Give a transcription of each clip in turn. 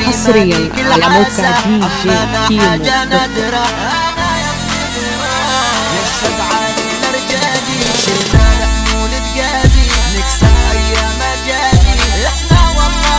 حصريا على موقع دي جي كيمو دوت نادرة يشهد علينا رجالي شلنا نحمول دقالي نكسب ايام جالي احنا والله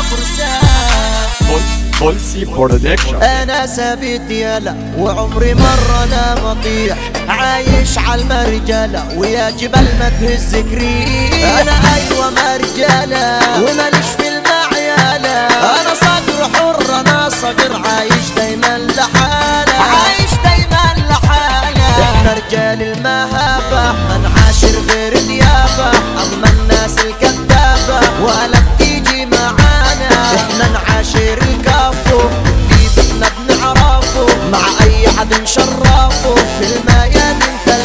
فرسان بولسي برودكشن انا ثابت يالا وعمري مرة لا مطيح عايش على المرجلة ويا جبل ما تهز كريح انا ايوه مرجلة وماليش في المعيالة انا صقر حر انا صقر عايش دايما لحالة عايش دايما لحالة احنا رجال المهابة ما نعاشر غير اليابة اما الناس الكذابة ولا بتيجي معانا احنا نعاشر الكافو جيبنا بنعرفه مع اي حد نشرفه في الميادين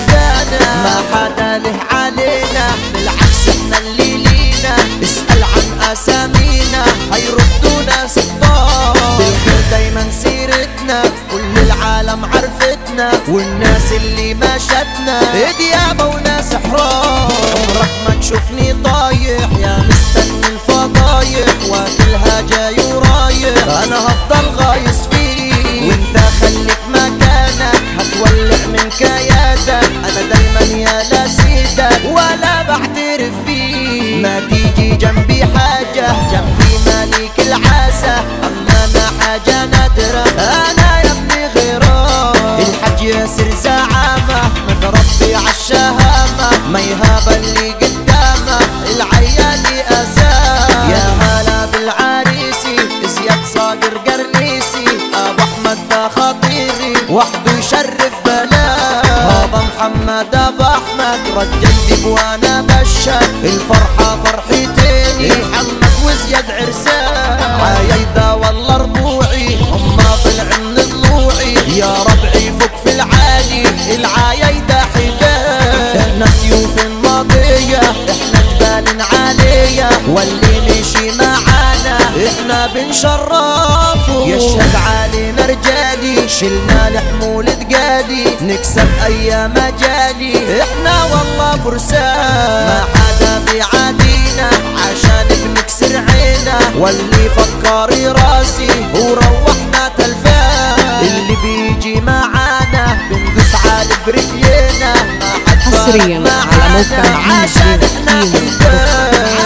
تلقانا ما حدا له علينا بالعكس احنا اللي لينا اسأل عن اسامينا هيردونا صفار بالخير دايما سيرتنا كل العالم عرفتنا والناس اللي مشتنا ديابة وناس حرار عمرك ما تشوفني طايح يا مستني الفضايح واكلها جاي ورايح انا هفضل غايص فيك وانت خليك مكانك هتولع من كيادك انا دايما يا لا سيدك ولا بعترف بيك ما تيجي جنبي حاجة جنبي مالك العاسة اما انا حاجة نادرة انا يا ابني غيران الحج ياسر زعامة متربي عالشهامة ما يهاب اللي قدامه العيالي اساه يا هلا بالعريسي زياد صاقر قرنيسي ابو احمد ده خطيري وحده يشرف بلاد هذا محمد ابو احمد رجل ديب وانا بشر الفرحه فرحتين محمد وزياد عرسان عايده والله ربوعي اما طلع من ضلوعي يا ربعي فوق في العالي العايده حبال احنا سيوف ماضيه احنا جبال عاليه واللي مشي معانا احنا بنشرفه يشهد علينا رجالي شلنا الحمول تقالي نكسب ايام جالي احنا والله فرسان ما حدا بيعادينا عشان بنكسر عينا واللي فكر راسي وروحنا تلفان اللي بيجي معانا بندوس على برجلينا ما حد فارق حصرياً على موقع معانا دي جي عشان احنا كيمو. حبان